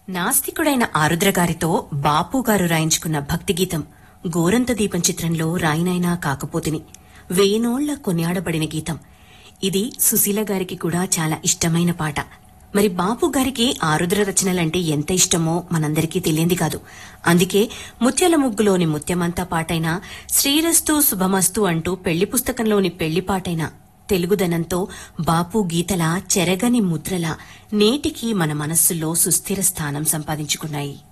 నాస్తికుడైన ఆరుద్ర గారితో బాపు గారు రాయించుకున్న భక్తి గీతం గోరంత దీపం చిత్రంలో రాయినైనా కాకపోతిని వేయినోళ్ల కొనియాడబడిన గీతం ఇది సుశీల గారికి కూడా చాలా ఇష్టమైన పాట మరి బాపు గారికి ఆరుద్ర రచనలంటే ఎంత ఇష్టమో మనందరికీ తెలియంది కాదు అందుకే ముత్యాల ముగ్గులోని ముత్యమంతా పాటైనా శ్రీరస్తు శుభమస్తు అంటూ పెళ్లి పుస్తకంలోని పెళ్లి పాటైనా తెలుగుదనంతో బాపు గీతల చెరగని ముద్రల నేటికి మన మనస్సుల్లో సుస్థిర స్థానం సంపాదించుకున్నాయి